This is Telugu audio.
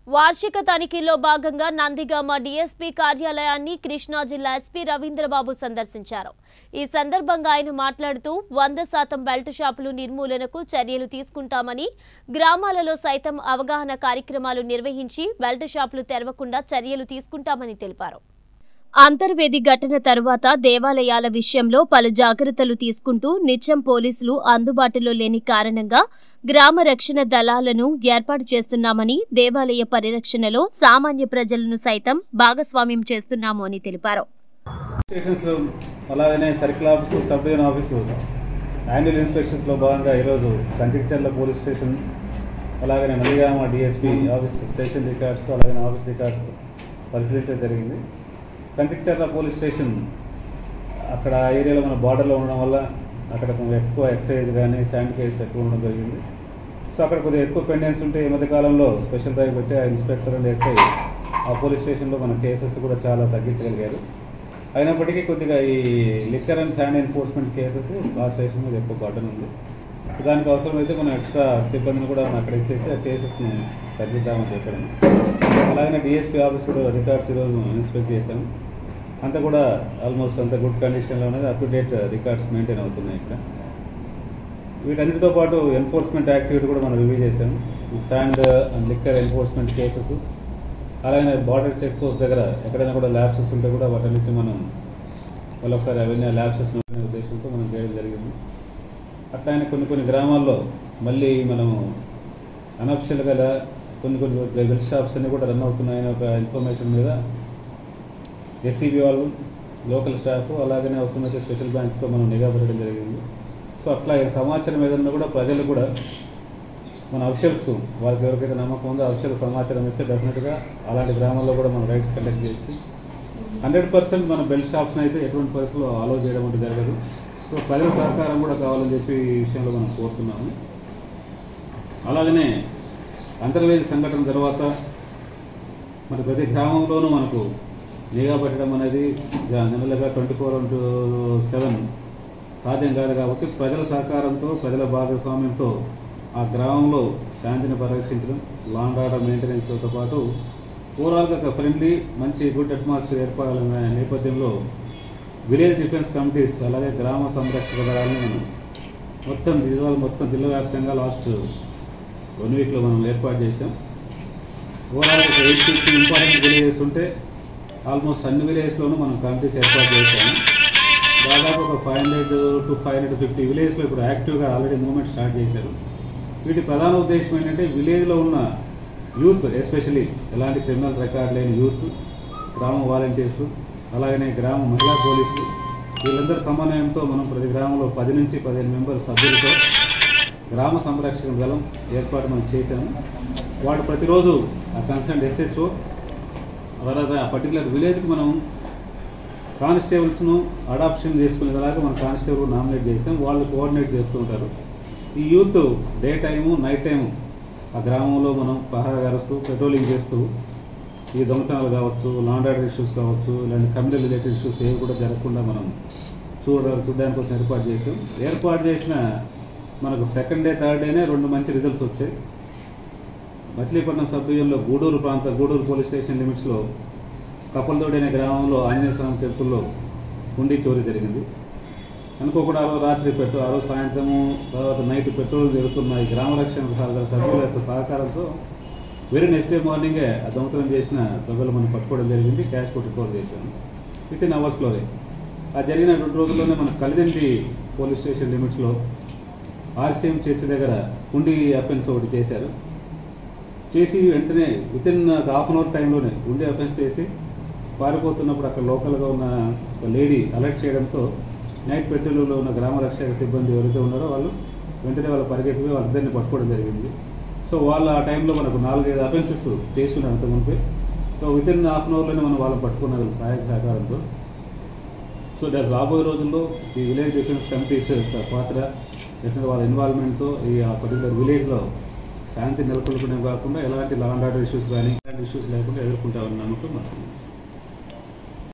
వార్షిక తనిఖీల్లో భాగంగా నందిగామ డీఎస్పీ కార్యాలయాన్ని కృష్ణా జిల్లా ఎస్పీ రవీంద్రబాబు సందర్శించారు ఈ సందర్భంగా ఆయన మాట్లాడుతూ వంద శాతం బెల్ట్ షాపులు నిర్మూలనకు చర్యలు తీసుకుంటామని గ్రామాలలో సైతం అవగాహన కార్యక్రమాలు నిర్వహించి బెల్ట్ షాపులు తెరవకుండా చర్యలు తీసుకుంటామని తెలిపారు అంతర్వేది ఘటన తరువాత దేవాలయాల విషయంలో పలు జాగ్రత్తలు తీసుకుంటూ నిత్యం పోలీసులు అందుబాటులో లేని కారణంగా గ్రామ రక్షణ దళాలను ఏర్పాటు చేస్తున్నామని దేవాలయ పరిరక్షణలో సామాన్య ప్రజలను సైతం భాగస్వామ్యం చేస్తున్నాము అని తెలిపారు స్టేషన్స్ అలాగనే circle office sub division office annual ఇన్స్పెక్షన్స్లో భాగంగా ఈరోజు కంచిక్చర్ల పోలీస్ స్టేషన్ అలాగనే Nandigama DSP office station records అలాగనే ఆఫీస్ రికార్డ్స్ పరిశీలించడం జరిగింది కంచిక్చర్ల పోలీస్ స్టేషన్ అక్కడ ఆ ఏరియాలో మన బార్డర్లో ఉండడం వల్ల అక్కడ కొంచెం ఎక్కువ ఎక్సైజ్ కానీ శాండ్ కేసు ఎక్కువ ఉండడం జరిగింది సో అక్కడ కొద్దిగా ఎక్కువ పెండెన్స్ ఉంటే ఈ మధ్య కాలంలో స్పెషల్ డ్రైవ్ పెట్టి ఆ ఇన్స్పెక్టర్ అండ్ ఎస్ఐ ఆ పోలీస్ స్టేషన్లో మన కేసెస్ కూడా చాలా తగ్గించగలిగారు అయినప్పటికీ కొద్దిగా ఈ liquor and sand enforcement cases ఆ స్టేషన్ మీద ఎక్కువ బర్డన్ ఉంది దానికి అవసరమైతే మనం ఎక్స్ట్రా సిబ్బందిని కూడా మనం అక్కడ ఇచ్చేసి ఆ కేసెస్ని తగ్గిద్దామని చెప్పడం అలాగనే డిఎస్పీ ఆఫీస్ కూడా రికార్డ్స్ ఈరోజు ఇన్స్పెక్ట్ చేశాం అంతా కూడా ఆల్మోస్ట్ అంత గుడ్ కండిషన్లో ఉన్నది up to date records maintain అవుతున్నాయి ఇక్కడ వీటన్నిటితో పాటు ఎన్ఫోర్స్మెంట్ యాక్టివిటీ కూడా మనం రివ్యూ చేశాం ఈ sand and liquor enforcement cases అలాగే బార్డర్ చెక్ పోస్ట్ దగ్గర ఎక్కడైనా కూడా ల్యాబ్సెస్ ఉంటే కూడా వాటన్నిటి మనం మళ్ళీ ఒకసారి అవన్నీ ల్యాబ్సెస్ ఉద్దేశంతో మనం చేయడం జరిగింది అట్లానే కొన్ని కొన్ని గ్రామాల్లో మళ్ళీ మనము అనఫిషియల్గా కొన్ని కొన్ని బెల్ షాప్స్ అన్ని కూడా రన్ అవుతున్నాయని ఒక ఇన్ఫర్మేషన్ మీద ఎస్సీబీ వాళ్ళు లోకల్ స్టాఫ్ అలాగనే అవసరమైతే స్పెషల్ బ్రాంచ్తో మనం నిఘా పెట్టడం జరిగింది సో అట్లా ఈ సమాచారం ఏదన్నా కూడా ప్రజలు కూడా మన అఫిషియల్స్కు వాళ్ళకి ఎవరికైతే నమ్మకం ఉందో అఫిషియల్ సమాచారం ఇస్తే డెఫినెట్గా అలాంటి గ్రామాల్లో కూడా మనం రైడ్స్ కండక్ట్ చేసి హండ్రెడ్ పర్సెంట్ మన బెల్ట్ షాప్స్ని అయితే ఎటువంటి పరిస్థితుల్లో అలో చేయడం అంటే జరగదు సో ప్రజల సహకారం కూడా కావాలని చెప్పి ఈ విషయంలో మనం కోరుతున్నాము అలాగనే అంతర్వేది సంఘటన తర్వాత మరి ప్రతి గ్రామంలోనూ మనకు నిఘా పెట్టడం అనేది జనరల్గా ట్వంటీ ఫోర్ ఇంటూ సెవెన్ సాధ్యం కాదు కాబట్టి ప్రజల సహకారంతో ప్రజల భాగస్వామ్యంతో ఆ గ్రామంలో శాంతిని పరిరక్షించడం లాండ్ ఆర్డర్ మెయింటెనెన్స్తో పాటు ఓవరాల్గా ఒక ఫ్రెండ్లీ మంచి గుడ్ అట్మాస్ఫియర్ ఏర్పడాలనే నేపథ్యంలో విలేజ్ డిఫెన్స్ కమిటీస్ అలాగే గ్రామ సంరక్షక దళాలను మనం మొత్తం జిల్లాలు మొత్తం జిల్లా వ్యాప్తంగా లాస్ట్ వన్ వీక్లో మనం ఏర్పాటు చేశాం ఓవరాల్ ఒక ఎయిట్ ఫిఫ్టీ ఇంపార్టెంట్ విలేజెస్ ఉంటే ఆల్మోస్ట్ అన్ని విలేజ్లోనూ మనం కమిటీస్ ఏర్పాటు చేశాము దాదాపు ఒక five hundred to five hundred fifty విలేజ్లో ఇప్పుడు యాక్టివ్గా ఆల్రెడీ మూవ్మెంట్ స్టార్ట్ చేశారు వీటి ప్రధాన ఉద్దేశం ఏంటంటే విలేజ్లో ఉన్న యూత్ ఎస్పెషలీ ఎలాంటి క్రిమినల్ రికార్డ్ లేని యూత్ గ్రామ వాలంటీర్స్ అలాగనే గ్రామ మహిళా పోలీసులు వీళ్ళందరి సమన్వయంతో మనం ప్రతి గ్రామంలో పది నుంచి పదిహేను మెంబర్ సభ్యులతో గ్రామ సంరక్షణ దళం ఏర్పాటు మనం చేశాము వాడు ప్రతిరోజు ఆ కన్సర్న్ ఎస్హెచ్ఓ అలాగే ఆ పర్టికులర్ విలేజ్కి మనం కానిస్టేబుల్స్ను అడాప్షన్ చేసుకునేలాగా మనం కానిస్టేబుల్ నామినేట్ చేసాం వాళ్ళు కోఆర్డినేట్ చేస్తూ ఉంటారు ఈ youth day time night time ఆ గ్రామంలో మనం పహరా గారుస్తూ పెట్రోలింగ్ చేస్తూ ఈ దొంగతనాలు కావచ్చు లాండ్ ఆర్డర్ ఇష్యూస్ కావచ్చు ఇలాంటి కమ్యూనల్ రిలేటెడ్ ఇష్యూస్ ఏవి కూడా జరగకుండా మనం చూడ చూడడానికి కోసం ఏర్పాటు చేసాం ఏర్పాటు చేసిన మనకు సెకండ్ డే థర్డ్ డేనే రెండు మంచి రిజల్ట్స్ వచ్చాయి మచిలీపట్నం సబ్ డివిజన్లో గూడూరు ప్రాంత గూడూరు పోలీస్ స్టేషన్ లిమిట్స్లో కప్పలతోడి అనే గ్రామంలో ఆంజనేయ స్వామి టెంపుల్లో హుండీ చోరీ జరిగింది అనుకోకుండా ఆ రోజు రాత్రి పెట్టు ఆ రోజు సాయంత్రము తర్వాత నైట్ పెట్రోల్ జరుగుతున్న ఈ గ్రామ రక్షణ సహకార సభ్యుల యొక్క సహకారంతో వెరీ నెక్స్ట్ డే మార్నింగే ఆ దొంగతనం చేసిన దొంగలు మనం పట్టుకోవడం జరిగింది క్యాష్ కొట్టి రికవర్ చేశాము విత్ ఇన్ అవర్స్లోనే ఆ జరిగిన రెండు రోజుల్లోనే మన కలిదిండి పోలీస్ స్టేషన్ లిమిట్స్లో ఆర్సీఎం చర్చ్ దగ్గర హుండీ అఫెన్స్ ఒకటి చేశారు చేసి వెంటనే within half an hour టైంలోనే హుండీ అఫెన్స్ చేసి పారిపోతున్నప్పుడు అక్కడ లోకల్గా ఉన్న ఒక లేడీ అలర్ట్ చేయడంతో నైట్ పెట్రోల్లో ఉన్న గ్రామ రక్షక సిబ్బంది ఎవరైతే ఉన్నారో వాళ్ళు వెంటనే వాళ్ళు పరిగెత్తిపోయి వాళ్ళిద్దరిని పట్టుకోవడం జరిగింది సో వాళ్ళు ఆ టైంలో మనకు నాలుగైదు అఫెన్సెస్ చేసి ఉన్నారు అంత మునిపే so within half an అవర్లోనే మనం వాళ్ళని పట్టుకున్నారు సహాయ సహకారంతో సో రేపు రాబోయే రోజుల్లో ఈ విలేజ్ డిఫెన్స్ కమిటీస్ యొక్క పాత్ర డెఫినెట్ వాళ్ళ ఇన్వాల్వ్మెంట్తో ఈ ఆ పర్టికులర్ విలేజ్లో శాంతి నెలకొల్పడం కాకుండా ఎలాంటి లా అండ్ ఆర్డర్ ఇష్యూస్ కానీ ఇలాంటి ఇష్యూస్ లేకుండా ఎదుర్కొంటామని నమ్మకం మాకు